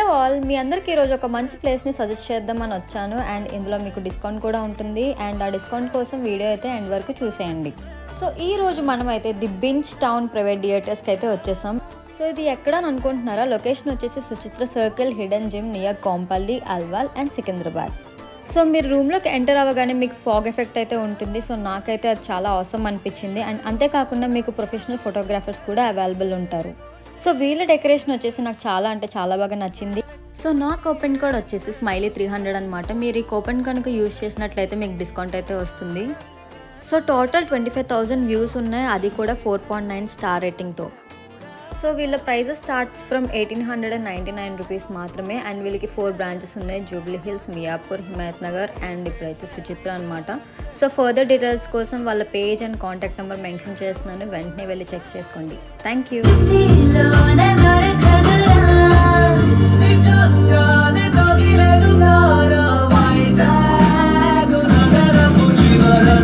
all మీ అందరికీ ఈరోజు ఒక మంచి ప్లేస్ని సజెస్ట్ చేద్దామని వచ్చాను అండ్ ఇందులో మీకు డిస్కౌంట్ కూడా ఉంటుంది అండ్ ఆ డిస్కౌంట్ కోసం వీడియో అయితే ఎండ్ వరకు చూసేయండి సో ఈ రోజు మనం అయితే ది బించ్ టౌన్ ప్రైవేట్ థియేటర్స్కి అయితే వచ్చేసాం సో ఇది ఎక్కడ అని అనుకుంటున్నారా లొకేషన్ వచ్చేసి Suchitra circle hidden gym near Kompally Alwal and Secunderabad so మీరు రూమ్లోకి ఎంటర్ అవ్వగానే మీకు ఫాగ్ ఎఫెక్ట్ అయితే ఉంటుంది సో నాకైతే అది చాలా అవసరం అనిపించింది అండ్ అంతేకాకుండా మీకు ప్రొఫెషనల్ ఫోటోగ్రాఫర్స్ కూడా అవైలబుల్ ఉంటారు సో వీళ్ళ డెకరేషన్ వచ్చేసి నాకు చాలా అంటే చాలా బాగా నచ్చింది సో నా కూపన్ కోడ్ వచ్చేసి స్మైలీ త్రీ హండ్రెడ్ అనమాట మీరు ఈ కూపన్ కనుక యూజ్ చేసినట్లయితే మీకు డిస్కౌంట్ అయితే వస్తుంది so total twenty five thousand views ఉన్నాయి అది కూడా ఫోర్ పాయింట్ నైన్ స్టార్ రేటింగ్తో సో వీళ్ళ prices starts from eighteen hundred and ninety nine rupees మాత్రమే అండ్ వీళ్ళకి ఫోర్ బ్రాంచెస్ ఉన్నాయి జూబ్లీ హిల్స్ మియాపూర్ హిమాయత్ నగర్ అండ్ ఇప్పుడైతే సుచిత్ర అనమాట సో ఫర్దర్ డీటెయిల్స్ కోసం వాళ్ళ page and contact number mention చేస్తున్నాను వెంటనే వెళ్ళి చెక్ చేసుకోండి థ్యాంక్ యూ నీలోన దొరకదు